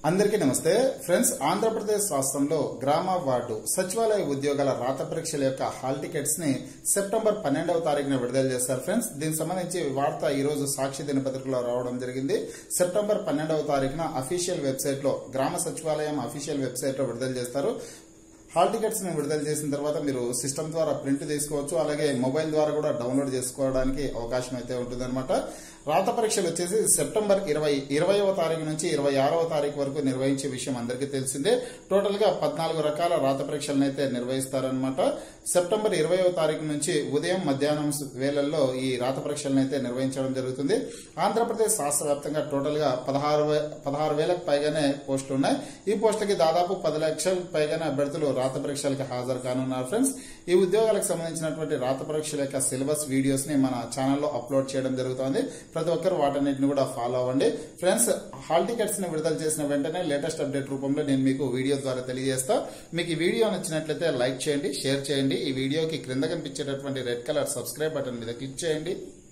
అందరికీ నమస్తే ఫ్రెండ్స్ ఆంధ్రప్రదేశ్ రాష్ట్రంలో గ్రామ వార్డు సచివాలయ ఉద్యోగాల రాత పరీక్షల యొక్క హాల్ టికెట్స్ ని సెప్టెంబర్ పన్నెండవ తారీఖున విడుదల చేస్తారు ఫ్రెండ్స్ దీనికి సంబంధించి వార్త ఈ రోజు సాక్షి దినపత్రికలో రావడం జరిగింది సెప్టెంబర్ పన్నెండవ తారీఖున అఫీషియల్ వెబ్సైట్ లో గ్రామ సచివాలయం అఫీషియల్ వెబ్సైట్ లో విడుదల చేస్తారు హాల్ టికెట్స్ ని విడుదల చేసిన తర్వాత మీరు సిస్టమ్ ద్వారా ప్రింట్ తీసుకోవచ్చు అలాగే మొబైల్ ద్వారా కూడా డౌన్లోడ్ చేసుకోవడానికి అవకాశం అయితే ఉంటుందన్నమాట రాత పరీక్షలు వచ్చేసి సెప్టెంబర్ ఇరవై ఇరవైవ తారీఖు నుంచి ఇరవై ఆరవ తారీఖు వరకు నిర్వహించే విషయం అందరికీ తెలిసిందే టోటల్ గా పద్నాలుగు రకాల రాత పరీక్షలను అయితే నిర్వహిస్తారనమాట సెప్టెంబర్ ఇరవైవ తారీఖు నుంచి ఉదయం మధ్యాహ్నం వేళల్లో ఈ రాత పరీక్షలను అయితే నిర్వహించడం జరుగుతుంది ఆంధ్రప్రదేశ్ రాష్ట్ర వ్యాప్తంగా టోటల్ గా పదహారు వే- పదహారు వేలకు పైగానే పోస్టులు ఉన్నాయి ఈ పోస్టులకి దాదాపు పది లక్షలకు పైగానే అభ్యర్థులు రాత పరీక్షలకు హాజరు కానున్నారు ఫ్రెండ్స్ ఈ ఉద్యోగాలకు సంబంధించినటువంటి రాత పరీక్షల యొక్క సిలబస్ వీడియోస్ ని మన ఛానల్లో అప్లోడ్ చేయడం జరుగుతోంది ప్రతి ఒక్కరు వాటన్నిటిని కూడా ఫాలో అవ్వండి ఫ్రెండ్స్ హాల్ టికెట్స్ ని విడుదల చేసిన వెంటనే లేటెస్ట్ అప్డేట్ రూపంలో నేను మీకు వీడియో ద్వారా తెలియజేస్తా మీకు ఈ వీడియో నచ్చినట్లయితే లైక్ చేయండి షేర్ చేయండి ఈ వీడియోకి క్రింద కనిపించేటటువంటి రెడ్ కలర్ సబ్స్క్రైబ్ బటన్ మీద క్లిక్ చేయండి